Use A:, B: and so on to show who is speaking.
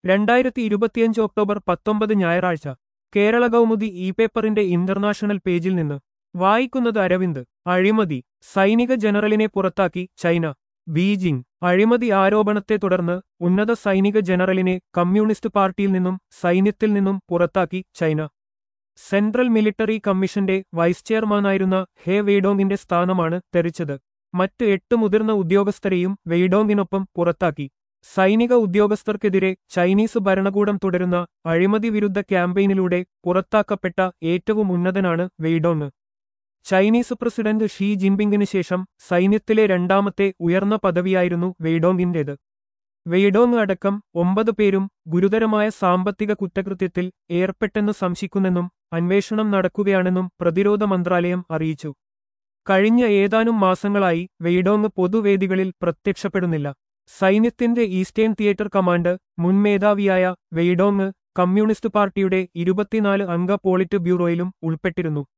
A: രണ്ടായിരത്തി ഇരുപത്തിയഞ്ച് ഒക്ടോബർ പത്തൊമ്പത് ഞായറാഴ്ച കേരള കൗമുദി ഇ പേപ്പറിന്റെ ഇന്റർനാഷണൽ പേജിൽ നിന്ന് വായിക്കുന്നത് അരവിന്ദ് അഴിമതി സൈനിക ജനറലിനെ പുറത്താക്കി ചൈന ബീജിംഗ് അഴിമതി ആരോപണത്തെ തുടർന്ന് ഉന്നത സൈനിക ജനറലിനെ കമ്മ്യൂണിസ്റ്റ് പാർട്ടിയിൽ നിന്നും സൈന്യത്തിൽ നിന്നും പുറത്താക്കി ചൈന സെൻട്രൽ മിലിറ്ററി കമ്മീഷന്റെ വൈസ് ചെയർമാനായിരുന്ന ഹെ വെയ്ഡോങ്ങിന്റെ സ്ഥാനമാണ് തെറിച്ചത് മറ്റ് എട്ട് മുതിർന്ന ഉദ്യോഗസ്ഥരെയും വെയ്ഡോങ്ങിനൊപ്പം പുറത്താക്കി സൈനിക ഉദ്യോഗസ്ഥർക്കെതിരെ ചൈനീസ് ഭരണകൂടം തുടരുന്ന അഴിമതി വിരുദ്ധ ക്യാമ്പയിനിലൂടെ പുറത്താക്കപ്പെട്ട ഏറ്റവും ഉന്നതനാണ് വെയ്ഡോങ് ചൈനീസ് പ്രസിഡന്റ് ഷീ ജിൻപിങ്ങിന് ശേഷം സൈന്യത്തിലെ രണ്ടാമത്തെ ഉയർന്ന പദവിയായിരുന്നു വെയ്ഡോങ്ങിന്റേത് വെയ്ഡോങ് അടക്കം ഒമ്പത് പേരും ഗുരുതരമായ സാമ്പത്തിക കുറ്റകൃത്യത്തിൽ ഏർപ്പെട്ടെന്ന് സംശയിക്കുന്നെന്നും അന്വേഷണം നടക്കുകയാണെന്നും പ്രതിരോധ മന്ത്രാലയം അറിയിച്ചു കഴിഞ്ഞ ഏതാനും മാസങ്ങളായി വെയ്ഡോങ് പൊതുവേദികളിൽ പ്രത്യക്ഷപ്പെടുന്നില്ല സൈന്യത്തിന്റെ ഈസ്റ്റേൺ തിയേറ്റർ കമാൻഡ് മുൻ മേധാവിയായ വെയ്ഡോങ് കമ്മ്യൂണിസ്റ്റ് പാർട്ടിയുടെ ഇരുപത്തിനാല് അംഗ പോളിറ്റ് ബ്യൂറോയിലും ഉൾപ്പെട്ടിരുന്നു